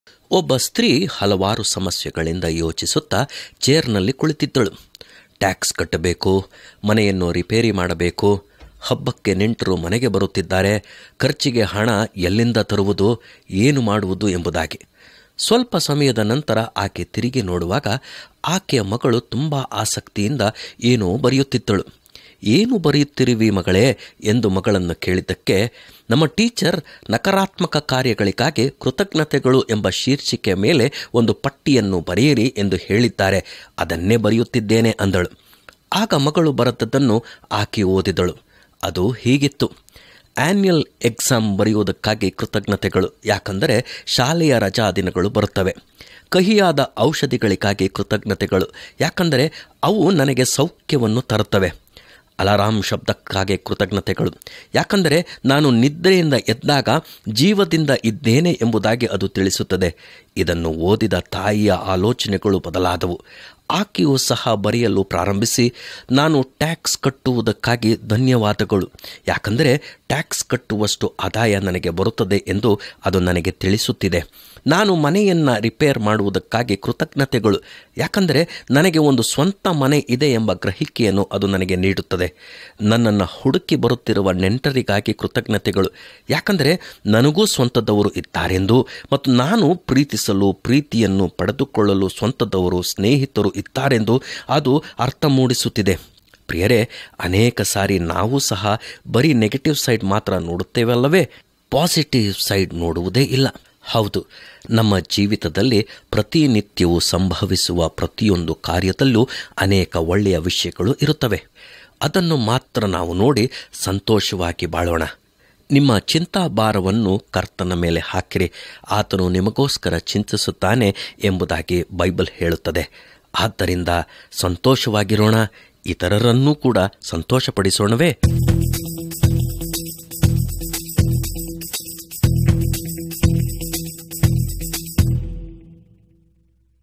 ಒಬ್ಬ ಸ್ತ್ರೀ ಹಲವಾರು ಸಮಸ್ಯೆಗಳಿಂದ ಯೋಚಿಸುತ್ತಾ ಚೇರ್ನಲ್ಲಿ ಕುಳಿತಿದ್ದಳು ಟ್ಯಾಕ್ಸ್ ಕಟ್ಟಬೇಕು ಮನೆಯನ್ನು ರಿಪೇರಿ ಮಾಡಬೇಕು ಹಬ್ಬಕ್ಕೆ ನೆಂಟರು ಮನೆಗೆ ಬರುತ್ತಿದ್ದಾರೆ ಖರ್ಚಿಗೆ ಹಣ ಎಲ್ಲಿಂದ ತರುವುದು ಏನು ಮಾಡುವುದು ಎಂಬುದಾಗಿ ಸ್ವಲ್ಪ ಸಮಯದ ನಂತರ ಆಕೆ ತಿರುಗಿ ನೋಡುವಾಗ ಆಕೆಯ ಮಗಳು ತುಂಬ ಆಸಕ್ತಿಯಿಂದ ಏನೋ ಬರೆಯುತ್ತಿದ್ದಳು ಏನು ಬರೆಯುತ್ತಿರುವಿ ಮಗಳೇ ಎಂದು ಮಗಳನ್ನು ಕೇಳಿದ್ದಕ್ಕೆ ನಮ್ಮ ಟೀಚರ್ ನಕಾರಾತ್ಮಕ ಕಾರ್ಯಗಳಿಗಾಗಿ ಕೃತಜ್ಞತೆಗಳು ಎಂಬ ಶೀರ್ಷಿಕೆಯ ಮೇಲೆ ಒಂದು ಪಟ್ಟಿಯನ್ನು ಬರೆಯಿರಿ ಎಂದು ಹೇಳಿದ್ದಾರೆ ಅದನ್ನೇ ಬರೆಯುತ್ತಿದ್ದೇನೆ ಅಂದಳು ಆಗ ಮಗಳು ಬರೆದದ್ದನ್ನು ಆಕೆ ಓದಿದಳು ಅದು ಹೀಗಿತ್ತು ಆನ್ಯುಯಲ್ ಎಕ್ಸಾಮ್ ಬರೆಯುವುದಕ್ಕಾಗಿ ಕೃತಜ್ಞತೆಗಳು ಯಾಕಂದರೆ ಶಾಲೆಯ ರಜಾ ದಿನಗಳು ಬರುತ್ತವೆ ಕಹಿಯಾದ ಔಷಧಿಗಳಿಗಾಗಿ ಕೃತಜ್ಞತೆಗಳು ಯಾಕಂದರೆ ಅವು ನನಗೆ ಸೌಖ್ಯವನ್ನು ತರುತ್ತವೆ ಅಲಾರಾಮ್ ಶಬ್ದಕ್ಕಾಗಿ ಕೃತಜ್ಞತೆಗಳು ಯಾಕಂದರೆ ನಾನು ನಿದ್ರೆಯಿಂದ ಎದ್ದಾಗ ಜೀವದಿಂದ ಇದ್ದೇನೆ ಎಂಬುದಾಗಿ ಅದು ತಿಳಿಸುತ್ತದೆ ಇದನ್ನು ಓದಿದ ತಾಯಿಯ ಆಲೋಚನೆಗಳು ಬದಲಾದವು ಆಕೆಯು ಸಹ ಬರೆಯಲು ಪ್ರಾರಂಭಿಸಿ ನಾನು ಟ್ಯಾಕ್ಸ್ ಕಟ್ಟುವುದಕ್ಕಾಗಿ ಧನ್ಯವಾದಗಳು ಯಾಕಂದರೆ ಟ್ಯಾಕ್ಸ್ ಕಟ್ಟುವಷ್ಟು ಆದಾಯ ನನಗೆ ಬರುತ್ತದೆ ಎಂದು ಅದು ನನಗೆ ತಿಳಿಸುತ್ತಿದೆ ನಾನು ಮನೆಯನ್ನು ರಿಪೇರ್ ಮಾಡುವುದಕ್ಕಾಗಿ ಕೃತಜ್ಞತೆಗಳು ಯಾಕಂದರೆ ನನಗೆ ಒಂದು ಸ್ವಂತ ಮನೆ ಇದೆ ಎಂಬ ಗ್ರಹಿಕೆಯನ್ನು ಅದು ನನಗೆ ನೀಡುತ್ತದೆ ನನ್ನನ್ನು ಹುಡುಕಿ ಬರುತ್ತಿರುವ ನೆಂಟರಿಗಾಗಿ ಕೃತಜ್ಞತೆಗಳು ಯಾಕಂದರೆ ನನಗೂ ಸ್ವಂತದವರು ಇದ್ದಾರೆಂದು ಮತ್ತು ನಾನು ಪ್ರೀತಿಸಲು ಪ್ರೀತಿಯನ್ನು ಪಡೆದುಕೊಳ್ಳಲು ಸ್ವಂತದವರು ಸ್ನೇಹಿತರು ಇದ್ದಾರೆಂದು ಅದು ಅರ್ಥ ಮೂಡಿಸುತ್ತಿದೆ ಪ್ರಿಯರೇ ಅನೇಕ ಸಾರಿ ನಾವು ಸಹ ಬರೀ ನೆಗೆಟಿವ್ ಸೈಡ್ ಮಾತ್ರ ನೋಡುತ್ತೇವಲ್ಲವೇ ಪಾಸಿಟಿವ್ ಸೈಡ್ ನೋಡುವುದೇ ಇಲ್ಲ ಹೌದು ನಮ್ಮ ಜೀವಿತದಲ್ಲಿ ಪ್ರತಿನಿತ್ಯವೂ ಸಂಭವಿಸುವ ಪ್ರತಿಯೊಂದು ಕಾರ್ಯದಲ್ಲೂ ಅನೇಕ ಒಳ್ಳೆಯ ವಿಷಯಗಳು ಇರುತ್ತವೆ ಅದನ್ನು ಮಾತ್ರ ನಾವು ನೋಡಿ ಸಂತೋಷವಾಗಿ ಬಾಳೋಣ ನಿಮ್ಮ ಚಿಂತಾಭಾರವನ್ನು ಕರ್ತನ ಮೇಲೆ ಹಾಕಿರಿ ಆತನು ನಿಮಗೋಸ್ಕರ ಚಿಂತಿಸುತ್ತಾನೆ ಎಂಬುದಾಗಿ ಬೈಬಲ್ ಹೇಳುತ್ತದೆ ಆದ್ದರಿಂದ ಸಂತೋಷವಾಗಿರೋಣ ಇತರರನ್ನೂ ಕೂಡ ಸಂತೋಷಪಡಿಸೋಣವೇ